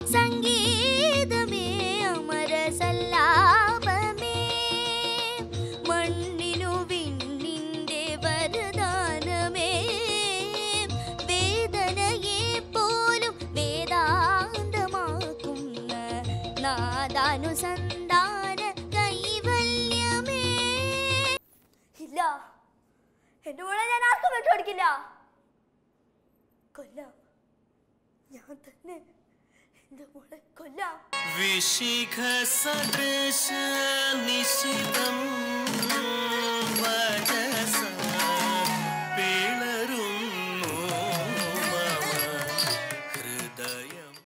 സംഗീതമേ അമരസല്ലാപമേ മണ്ണിനു വിണ്ണിന്റെ വരദാനമേ വേദനയെ പോലും വേദാന്തമാക്കുന്ന നാദാനുസന്ധാന കൈവല്യമേ ഇല്ല എന്റെ മോളെ ഞാൻ ആർക്കും വിട്ടുകൊടുക്കില്ല കൊല്ലാം ഞാൻ തന്നെ എന്റെ മോളെ കൊല്ലാം വിശിഖ സദൃശ നിശിതം